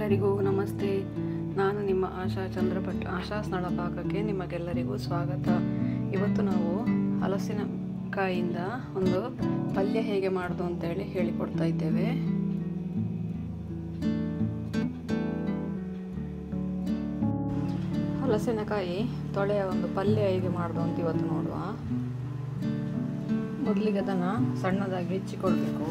ಎಲ್ಲರಿಗೂ ನಮಸ್ತೆ ನಾನು ನಿಮ್ಮ ಆಶಾ ಚಂದ್ರಭಟ್ ಆಶಾ ಸ್ನಳ ಪಾಕಕ್ಕೆ ನಿಮಗೆಲ್ಲರಿಗೂ ಸ್ವಾಗತ ಇವತ್ತು ನಾವು ಹಲಸಿನ ಕಾಯಿಯಿಂದ ಒಂದು ಪಲ್ಯ ಹೇಗೆ ಮಾಡೋದು ಅಂತೇಳಿ ಹೇಳಿಕೊಡ್ತಾ ಇದ್ದೇವೆ ಹಲಸಿನಕಾಯಿ ತೊಳೆಯ ಒಂದು ಪಲ್ಯ ಹೇಗೆ ಮಾಡೋದು ಅಂತ ಇವತ್ತು ನೋಡುವ ಮೊದಲಿಗೆ ಅದನ್ನು ಸಣ್ಣದಾಗಿ ಹೆಚ್ಚಿಕೊಳ್ಬೇಕು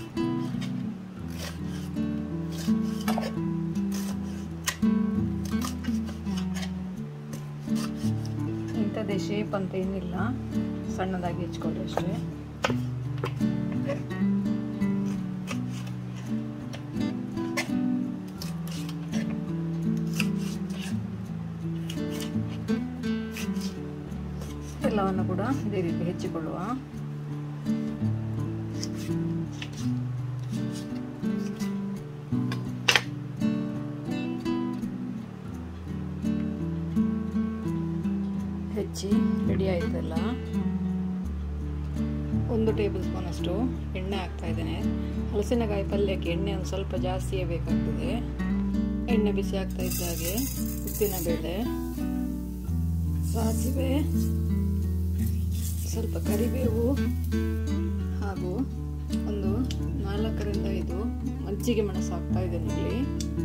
ಇಂಥದ್ದೇ ಶೇಪ್ ಅಂತ ಏನಿಲ್ಲ ಸಣ್ಣದಾಗಿ ಹೆಚ್ಕೊಳ್ಳಿ ಅಷ್ಟೇ ಎಲ್ಲವನ್ನು ಕೂಡ ಇದೇ ರೀತಿ ಹೆಚ್ಚಿಕೊಳ್ಳುವ ಹೆಚ್ಚಿ ರೆಡಿ ಆಯ್ತಲ್ಲ ಒಂದು ಟೇಬಲ್ ಸ್ಪೂನ್ ಅಷ್ಟು ಎಣ್ಣೆ ಹಾಕ್ತಾ ಇದ್ದೇನೆ ಹಲಸಿನಕಾಯಿ ಪಲ್ಯಕ್ಕೆ ಎಣ್ಣೆ ಒಂದು ಸ್ವಲ್ಪ ಜಾಸ್ತಿಯೇ ಬೇಕಾಗ್ತದೆ ಎಣ್ಣೆ ಬಿಸಿ ಆಗ್ತಾ ಇದ್ದಾಗೆ ಉದ್ದಿನ ಬೇಳೆ ಸಾಸಿವೆ ಸ್ವಲ್ಪ ಕರಿಬೇವು ಹಾಗೂ ಒಂದು ನಾಲ್ಕರಿಂದ ಐದು ಮಜ್ಜಿಗೆ ಮೆಣಸು ಹಾಕ್ತಾ ಇದ್ದೇನೆ ಇಲ್ಲಿ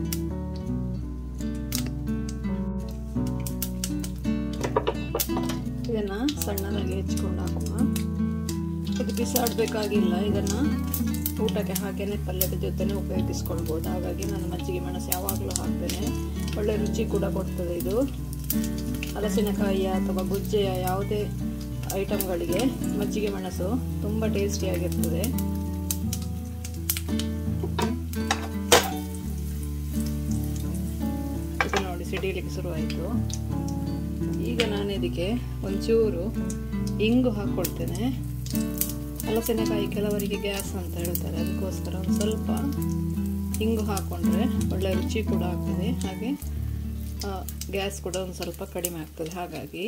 ಇದನ್ನ ಸಣ್ಣದಾಗಿ ಹೆಚ್ಕೊಂಡು ಹಾಕುವ ಇದು ಬಿಸಾಡಬೇಕಾಗಿಲ್ಲ ಇದನ್ನ ಊಟಕ್ಕೆ ಹಾಕೇನೆ ಪಲ್ಯದ ಜೊತೆನೆ ಉಪಯೋಗಿಸ್ಕೊಳ್ಬೋದು ಹಾಗಾಗಿ ನಾನು ಮಜ್ಜಿಗೆ ಮೆಣಸು ಯಾವಾಗಲೂ ಹಾಕ್ತೇನೆ ಒಳ್ಳೆ ರುಚಿ ಕೂಡ ಕೊಡ್ತದೆ ಇದು ಹಲಸಿನಕಾಯಿಯ ಅಥವಾ ಗುಜ್ಜೆಯ ಯಾವುದೇ ಐಟಮ್ಗಳಿಗೆ ಮಜ್ಜಿಗೆ ಮೆಣಸು ತುಂಬ ಟೇಸ್ಟಿಯಾಗಿರ್ತದೆ ಇದು ನೋಡಿ ಸಿಡಿಲಿಕ್ಕೆ ಶುರುವಾಯಿತು ಈಗ ನಾನು ಇದಕ್ಕೆ ಒಂಚೂರು ಇಂಗು ಹಾಕ್ಕೊಳ್ತೇನೆ ಹಲಸಿನಕಾಯಿ ಕೆಲವರಿಗೆ ಗ್ಯಾಸ್ ಅಂತ ಹೇಳ್ತಾರೆ ಅದಕ್ಕೋಸ್ಕರ ಒಂದು ಸ್ವಲ್ಪ ಇಂಗು ಹಾಕ್ಕೊಂಡ್ರೆ ಒಳ್ಳೆ ರುಚಿ ಕೂಡ ಆಗ್ತದೆ ಹಾಗೆ ಗ್ಯಾಸ್ ಕೂಡ ಒಂದು ಸ್ವಲ್ಪ ಕಡಿಮೆ ಆಗ್ತದೆ ಹಾಗಾಗಿ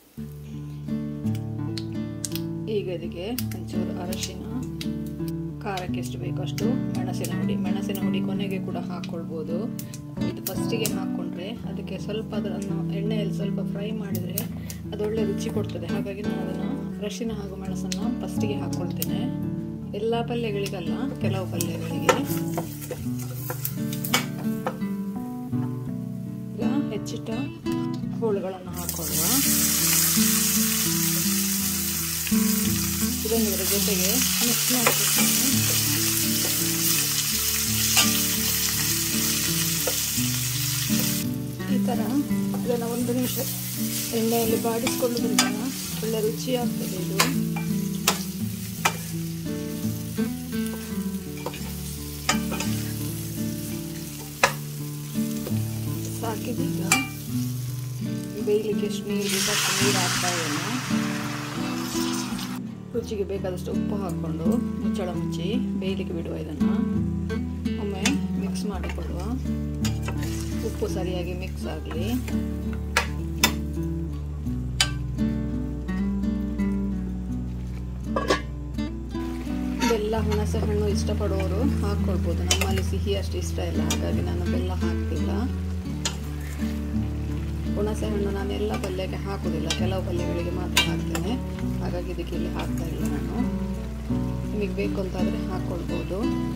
ಈಗ ಇದಕ್ಕೆ ಒಂಚೂರು ಅರಶಿನ ಖಾರಕ್ಕೆ ಎಷ್ಟು ಬೇಕೋ ಅಷ್ಟು ಮೆಣಸಿನ ಹುಡಿ ಮೆಣಸಿನ ಹುಡಿ ಕೊನೆಗೆ ಕೂಡ ಹಾಕ್ಕೊಳ್ಬೋದು ಇದು ಫಸ್ಟಿಗೆ ಹಾಕ್ಕೊಂಡ್ರೆ ಅದಕ್ಕೆ ಸ್ವಲ್ಪ ಅದನ್ನು ಎಣ್ಣೆಯಲ್ಲಿ ಸ್ವಲ್ಪ ಫ್ರೈ ಮಾಡಿದರೆ ಅದು ಒಳ್ಳೆ ರುಚಿ ಕೊಡ್ತದೆ ಹಾಗಾಗಿ ನಾನು ಅದನ್ನು ಅರಶಿನ ಹಾಗೂ ಮೆಣಸನ್ನು ಫಸ್ಟಿಗೆ ಹಾಕ್ಕೊಳ್ತೇನೆ ಎಲ್ಲ ಪಲ್ಯಗಳಿಗಲ್ಲ ಕೆಲವು ಪಲ್ಯಗಳಿಗೆ ಈಗ ಹೆಚ್ಚಿಟ್ಟ ಹೋಳುಗಳನ್ನು ಹಾಕೊಳ್ಳುವ ಇದನ್ನು ಇದರ ಜೊತೆಗೆ ಮಿಕ್ಸ್ ಮಾಡಿಬಿಡ್ತೇನೆ ಈ ಥರ ಇದನ್ನು ಒಂದು ನಿಮಿಷ ಎಣ್ಣೆಯಲ್ಲಿ ಬಾಡಿಸ್ಕೊಳ್ಳೋದ್ರಿಂದ ಒಳ್ಳೆ ರುಚಿ ಆಗ್ತದೆ ಇದು ಸಾಕಿದೀಗ ಬೇಯಲಿಕ್ಕೆ ಎಷ್ಟು ನೀರು ಬೇಕಷ್ಟು ನೀರು ಹಾಕ್ತಾ ಇದ್ದೇನೆ ರುಚಿಗೆ ಬೇಕಾದಷ್ಟು ಉಪ್ಪು ಹಾಕ್ಕೊಂಡು ಮುಚ್ಚಳ ಮುಚ್ಚಿ ಬೇಯಲಿಕ್ಕೆ ಬಿಡುವ ಇದನ್ನು ಒಮ್ಮೆ ಮಿಕ್ಸ್ ಮಾಡಿಕೊಳ್ಳುವ ಉಪ್ಪು ಸರಿಯಾಗಿ ಮಿಕ್ಸ್ ಆಗಲಿ ಬೆಲ್ಲ ಹುಣಸೆ ಹಣ್ಣು ಇಷ್ಟಪಡುವವರು ಹಾಕ್ಕೊಳ್ಬೋದು ನಮ್ಮಲ್ಲಿ ಸಿಹಿ ಅಷ್ಟು ಇಷ್ಟ ಇಲ್ಲ ಹಾಗಾಗಿ ನಾನು ಬೆಲ್ಲ ಹಾಕ್ತಿಲ್ಲ ಹುಣಸೆ ಹಣ್ಣು ನಾನು ಎಲ್ಲ ಪಲ್ಯಕ್ಕೆ ಹಾಕುವುದಿಲ್ಲ ಕೆಲವು ಪಲ್ಯಗಳಿಗೆ ಮಾತ್ರ ಹಾಕ್ತೇನೆ ಹಾಗಾಗಿ ಇದಕ್ಕೆ ಇಲ್ಲಿ ಹಾಕ್ತಾ ಇಲ್ಲ ನಾನು ನಿಮಗೆ ಬೇಕು ಅಂತಾದರೆ ಹಾಕ್ಕೊಳ್ಬೋದು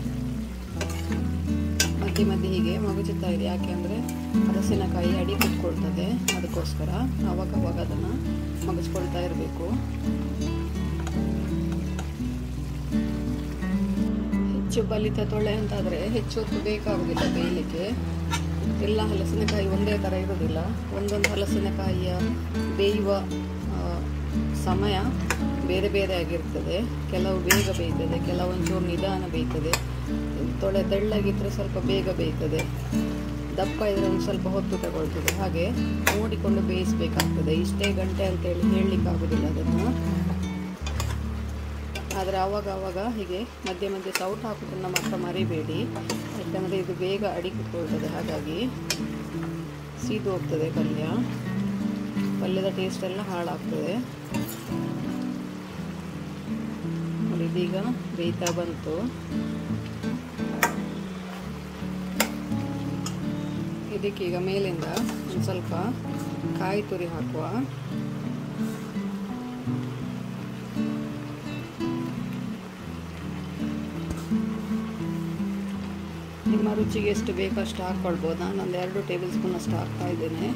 ಮಧ್ಯೆ ಮಧ್ಯೆ ಹೀಗೆ ಮಗುಚುತ್ತಾ ಇದೆ ಯಾಕೆ ಅಂದರೆ ಹಲಸಿನಕಾಯಿ ಅಡಿ ಕುತ್ಕೊಳ್ತದೆ ಅದಕ್ಕೋಸ್ಕರ ಅವಾಗ ಅವಾಗ ಅದನ್ನು ಮಗುಚ್ಕೊಳ್ತಾ ಇರಬೇಕು ಹೆಚ್ಚು ಬಲಿತ ತೊಳೆ ಅಂತಾದರೆ ಹೆಚ್ಚು ಹೊತ್ತು ಬೇಕಾಗುವುದಿಲ್ಲ ಬೇಯಲಿಕ್ಕೆ ಎಲ್ಲ ಹಲಸಿನಕಾಯಿ ಒಂದೇ ಥರ ಇರೋದಿಲ್ಲ ಒಂದೊಂದು ಹಲಸಿನಕಾಯಿಯ ಬೇಯುವ ಸಮಯ ಬೇರೆ ಬೇರೆ ಆಗಿರ್ತದೆ ಕೆಲವು ಬೇಗ ಬೇಯ್ತದೆ ಕೆಲವೊಂಚೂರು ನಿಧಾನ ಬೇಯ್ತದೆ ತೊಳೆ ತೆಳ್ಳಗಿದ್ರೆ ಸ್ವಲ್ಪ ಬೇಗ ಬೇಯ್ತದೆ ದಪ್ಪ ಇದ್ರೆ ಒಂದು ಸ್ವಲ್ಪ ಹೊತ್ತು ತಗೊಳ್ತದೆ ಹಾಗೆ ನೋಡಿಕೊಂಡು ಬೇಯಿಸಬೇಕಾಗ್ತದೆ ಇಷ್ಟೇ ಗಂಟೆ ಅಂತೇಳಿ ಹೇಳಲಿಕ್ಕಾಗೋದಿಲ್ಲ ಅದನ್ನು ಆದರೆ ಆವಾಗ ಆವಾಗ ಹೀಗೆ ಮಧ್ಯೆ ಮಧ್ಯೆ ಸೌಟ್ ಹಾಕೋದನ್ನು ಮಾತ್ರ ಮರಿಬೇಡಿ ಯಾಕಂದರೆ ಇದು ಬೇಗ ಅಡಿ ಕುತ್ಕೊಳ್ತದೆ ಹಾಗಾಗಿ ಸೀದು ಹೋಗ್ತದೆ ಪಲ್ಯ ಪಲ್ಯದ ಟೇಸ್ಟ್ ಎಲ್ಲ ಹಾಳಾಗ್ತದೆ ನೋಡಿ ಇದೀಗ ಬೇಯ್ತಾ ಬಂತು ಇದಕ್ಕೀಗ ಮೇಲಿಂದ ಒಂದು ಸ್ವಲ್ಪ ಕಾಯಿ ತುರಿ ಹಾಕುವ ನಿಮ್ಮ ರುಚಿಗೆ ಎಷ್ಟು ಬೇಕೋ ಅಷ್ಟು ಹಾಕ್ಕೊಳ್ಬೋದು ನಾನು ಒಂದು ಎರಡು ಟೇಬಲ್ ಸ್ಪೂನ್ ಅಷ್ಟು ಹಾಕ್ತಾ ಇದ್ದೇನೆ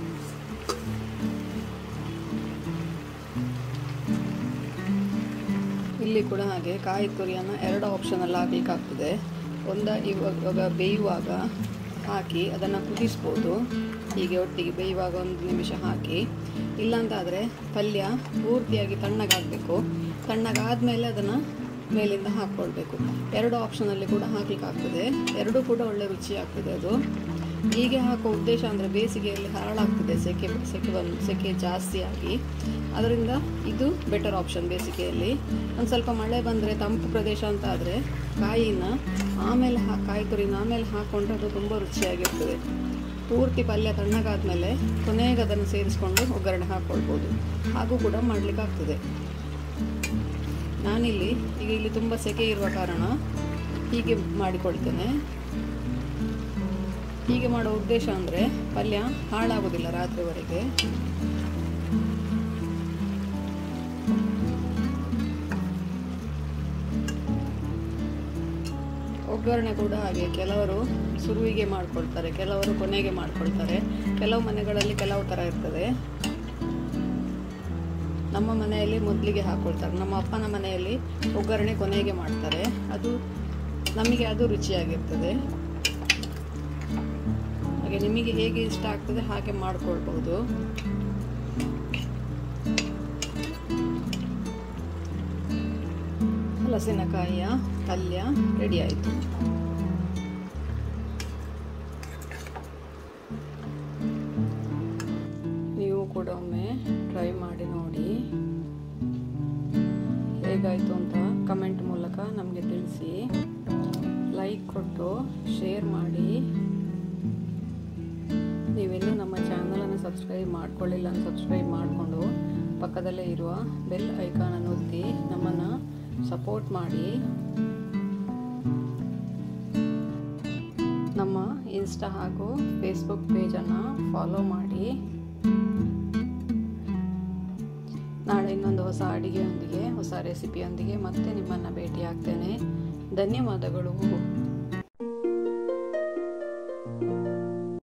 ಇಲ್ಲಿ ಕೂಡ ಹಾಗೆ ಕಾಯಿ ತುರಿಯನ್ನು ಎರಡು ಆಪ್ಷನಲ್ಲಿ ಹಾಕ್ಲಿಕ್ಕೆ ಆಗ್ತದೆ ಒಂದ ಇವಾಗ ಇವಾಗ ಬೇಯುವಾಗ ಹಾಕಿ ಅದನ್ನು ಕುದಿಸ್ಬೋದು ಹೀಗೆ ಒಟ್ಟಿಗೆ ಬೇಯುವಾಗ ಒಂದು ನಿಮಿಷ ಹಾಕಿ ಇಲ್ಲಾಂತಾದರೆ ಪಲ್ಯ ಪೂರ್ತಿಯಾಗಿ ತಣ್ಣಗಾಗಬೇಕು ತಣ್ಣಗಾದ್ಮೇಲೆ ಅದನ್ನು ಮೇಲಿಂದ ಹಾಕ್ಕೊಳ್ಬೇಕು ಎರಡು ಆಪ್ಷನಲ್ಲಿ ಕೂಡ ಹಾಕ್ಲಿಕ್ಕೆ ಆಗ್ತದೆ ಎರಡೂ ಕೂಡ ಒಳ್ಳೆ ರುಚಿ ಆಗ್ತದೆ ಅದು ಹೀಗೆ ಹಾಕೋ ಉದ್ದೇಶ ಅಂದರೆ ಬೇಸಿಗೆಯಲ್ಲಿ ಹರಳಾಗ್ತದೆ ಸೆಕೆ ಸೆಕೆ ಬಂದು ಸೆಕೆ ಜಾಸ್ತಿ ಆಗಿ ಅದರಿಂದ ಇದು ಬೆಟರ್ ಆಪ್ಷನ್ ಬೇಸಿಗೆಯಲ್ಲಿ ಒಂದು ಸ್ವಲ್ಪ ಮಳೆ ಬಂದರೆ ತಂಪು ಪ್ರದೇಶ ಅಂತ ಆದರೆ ಕಾಯಿನ ಆಮೇಲೆ ಹಾ ಕಾಯಿ ತುರಿನ ಆಮೇಲೆ ಹಾಕ್ಕೊಂಡ್ರೆ ಅದು ತುಂಬ ರುಚಿಯಾಗಿರ್ತದೆ ಪೂರ್ತಿ ಪಲ್ಯ ತಣ್ಣಗಾದ್ಮೇಲೆ ಕೊನೆಗೆ ಅದನ್ನು ಸೇರಿಸ್ಕೊಂಡು ಒಗ್ಗರಣೆ ಹಾಕ್ಕೊಳ್ಬೋದು ಹಾಗೂ ಕೂಡ ಮಾಡಲಿಕ್ಕಾಗ್ತದೆ ನಾನಿಲ್ಲಿ ಈಗ ಇಲ್ಲಿ ತುಂಬ ಸೆಕೆ ಇರುವ ಕಾರಣ ಹೀಗೆ ಮಾಡಿಕೊಳ್ತೇನೆ ಹೀಗೆ ಮಾಡೋ ಉದ್ದೇಶ ಅಂದರೆ ಪಲ್ಯ ಹಾಳಾಗೋದಿಲ್ಲ ರಾತ್ರಿವರೆಗೆ ಒಗ್ಗರಣೆ ಕೂಡ ಹಾಗೆ ಕೆಲವರು ಸುರುವಿಗೆ ಮಾಡ್ಕೊಳ್ತಾರೆ ಕೆಲವರು ಕೊನೆಗೆ ಮಾಡ್ಕೊಳ್ತಾರೆ ಕೆಲವು ಮನೆಗಳಲ್ಲಿ ಕೆಲವು ಥರ ಇರ್ತದೆ ನಮ್ಮ ಮನೆಯಲ್ಲಿ ಮೊದಲಿಗೆ ಹಾಕ್ಕೊಳ್ತಾರೆ ನಮ್ಮ ಅಪ್ಪನ ಮನೆಯಲ್ಲಿ ಒಗ್ಗರಣೆ ಕೊನೆಗೆ ಮಾಡ್ತಾರೆ ಅದು ನಮಗೆ ಅದು ರುಚಿಯಾಗಿರ್ತದೆ ಹಾಗೆ ನಿಮಗೆ ಹೇಗೆ ಇಷ್ಟ ಆಗ್ತದೆ ಹಾಗೆ ಮಾಡ್ಕೊಳ್ಬಹುದು ಹಲಸಿನಕಾಯಿಯ ಪಲ್ಯ ರೆಡಿ ಆಯಿತು ನೀವು ಕೂಡ ಒಮ್ಮೆ ಟ್ರೈ ಮಾಡಿ ನೋಡಿ ಹೇಗಾಯಿತು ಅಂತ ಕಮೆಂಟ್ ಮೂಲಕ ನಮಗೆ ತಿಳಿಸಿ ಲೈಕ್ ಕೊಟ್ಟು ಶೇರ್ ಮಾಡಿ ನೀವಿನ್ನೂ ನಮ್ಮ ಚಾನಲನ್ನು ಸಬ್ಸ್ಕ್ರೈಬ್ ಮಾಡ್ಕೊಳ್ಳಿಲ್ಲ ಅಂತ ಸಬ್ಸ್ಕ್ರೈಬ್ ಮಾಡಿಕೊಂಡು ಪಕ್ಕದಲ್ಲೇ ಇರುವ ಬೆಲ್ ಐಕಾನನ್ನು ಒತ್ತಿ ನಮ್ಮನ್ನು ಸಪೋರ್ಟ್ ಮಾಡಿ ನಮ್ಮ ಇನ್ಸ್ಟಾ ಹಾಗೂ ಫೇಸ್ಬುಕ್ ಪೇಜನ್ನು ಫಾಲೋ ಮಾಡಿ ನಾಳೆ ಇನ್ನೊಂದು ಹೊಸ ಅಡಿಗೆಯೊಂದಿಗೆ ಹೊಸ ರೆಸಿಪಿಯೊಂದಿಗೆ ಮತ್ತೆ ನಿಮ್ಮನ್ನು ಭೇಟಿ ಆಗ್ತೇನೆ ಧನ್ಯವಾದಗಳು